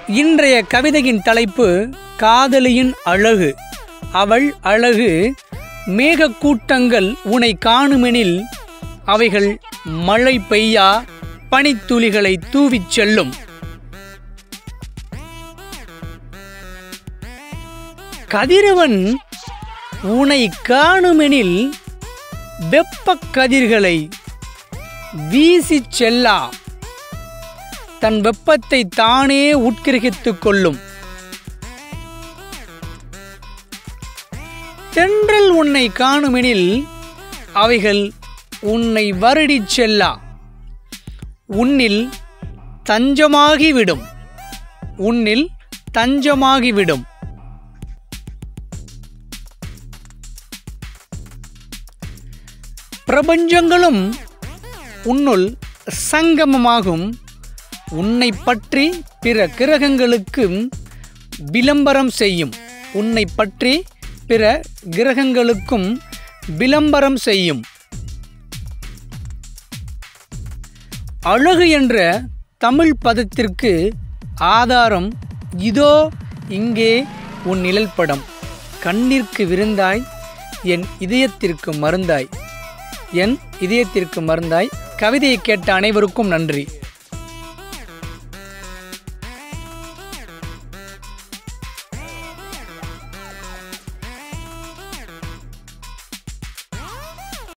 இன்றைய கவிதையின் தலைப்பு காதலியின் அழகு அவள் அழகு மேகக்கூட்டங்கள் உனை காணுமெனில் அவைகள் மழை பெய்யா பனித்துளிகளை தூவிச் செல்லும் கதிரவன் உனை காணுமெனில் வெப்பக் கதிர்களை வீசிச் செல்லா தன் வெப்பத்தை தானே உட்கிரகித்துக் கொள்ளும் தென்றல் உன்னை காணுமெனில் அவைகள் உன்னை வருடிச் செல்லா உன்னில் தஞ்சமாகிவிடும் உன்னில் தஞ்சமாகிவிடும் பிரபஞ்சங்களும் உன்னுள் சங்கமமாகும் உன்னை பற்றி பிற கிரகங்களுக்கு விளம்பரம் செய்யும் உன்னை பற்றி பிற கிரகங்களுக்கும் விளம்பரம் செய்யும் அழகு என்ற தமிழ் பதத்திற்கு ஆதாரம் இதோ இங்கே உன் நிழல் படம் கண்ணிற்கு விருந்தாய் என் இதயத்திற்கு மருந்தாய் என் இதயத்திற்கு மருந்தாய் கவிதையை கேட்ட அனைவருக்கும் நன்றி